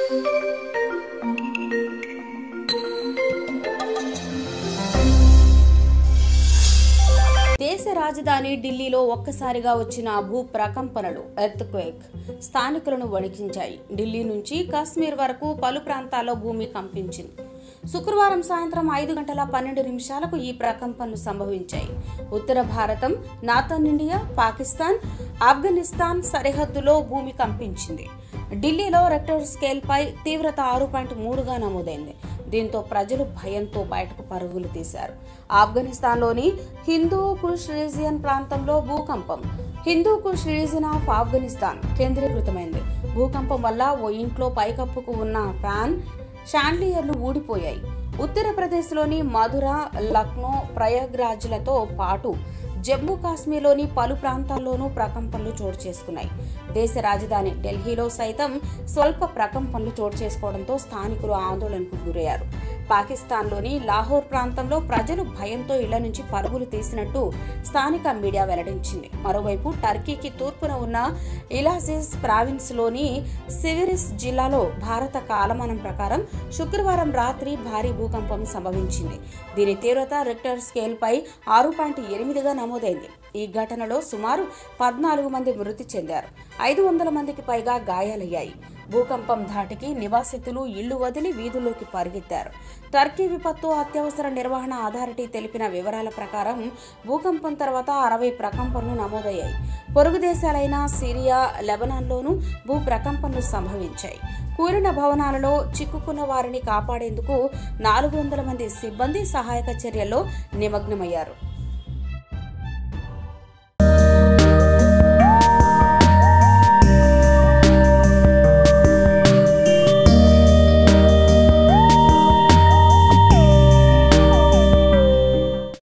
దేశ రాజధాని ఢిల్లీలో ఒక్కసారిగా వచ్చిన భూ ప్రకంపనలు ఎర్త్ క్వేక్ స్థానికులను వణికించాయి ఢిల్లీ నుంచి కాశ్మీర్ వరకు పలు ప్రాంతాల్లో భూమి కంపించింది శుక్రవారం సాయంత్రం ఐదు గంటల పన్నెండు నిమిషాలకు ఈ ప్రకంపనలు సంభవించాయి ఉత్తర భారతం నార్థన్ ఇండియా పాకిస్తాన్ ఆఫ్ఘనిస్తాన్ సరిహద్దులో భూమి కంపించింది ఢిల్లీలో రెక్టర్ స్కేల్పై తీవ్రత ఆరు పాయింట్ మూడుగా నమోదైంది దీంతో ప్రజలు భయంతో బయటకు పరుగులు తీశారు ఆఫ్ఘనిస్తాన్లోని హిందూ కుష్ రీజియన్ ప్రాంతంలో భూకంపం హిందూ కుష్ రీజియన్ ఆఫ్ ఆఫ్ఘనిస్తాన్ కేంద్రీకృతమైంది భూకంపం వల్ల ఓ ఇంట్లో పైకప్పుకు ఉన్న ఫ్యాన్ షాండ్లియర్లు ఊడిపోయాయి ఉత్తరప్రదేశ్లోని మధుర లక్నో ప్రయాగ్రాజ్లతో పాటు జమ్మూ కాశ్మీర్లోని పలు ప్రాంతాల్లోనూ ప్రకంపనలు చోటు చేసుకున్నాయి దేశ రాజధాని ఢిల్లీలో సైతం స్వల్ప ప్రకంపనలు చోటు చేసుకోవడంతో స్థానికులు ఆందోళనకు గురయ్యారు పాకిస్తాన్లోని లాహోర్ ప్రాంతంలో ప్రజలు భయంతో ఇళ్ల నుంచి పరుగులు తీసినట్టు స్థానిక మీడియా వెల్లడించింది మరోవైపు టర్కీకి తూర్పున ఉన్న ఇలాసిస్ ప్రావిన్స్లోని సివిరిస్ జిల్లాలో భారత కాలమానం ప్రకారం శుక్రవారం రాత్రి భారీ భూకంపం సంభవించింది దీని తీవ్రత రిక్టర్ స్కేల్పై ఆరు పాయింట్ ఎనిమిదిగా నమోదైంది ఈ ఘటనలో సుమారు పద్నాలుగు మంది మృతి చెందారు ఐదు వందల మందికి పైగా గాయాలయ్యాయి భూకంపం ధాటికి నివాసితులు ఇళ్లు వదిలి వీధుల్లోకి పరిగెత్తారు టర్కీ విపత్తు అత్యవసర నిర్వహణ అథారిటీ తెలిపిన వివరాల ప్రకారం భూకంపం తర్వాత అరవై ప్రకంపనలు నమోదయ్యాయి పొరుగు దేశాలైన సిరియా లెబనాన్లోనూ భూ ప్రకంపనలు సంభవించాయి కూలిన భవనాలలో చిక్కుకున్న వారిని కాపాడేందుకు నాలుగు వందల మంది సిబ్బంది సహాయక చర్యల్లో నిమగ్నమయ్యారు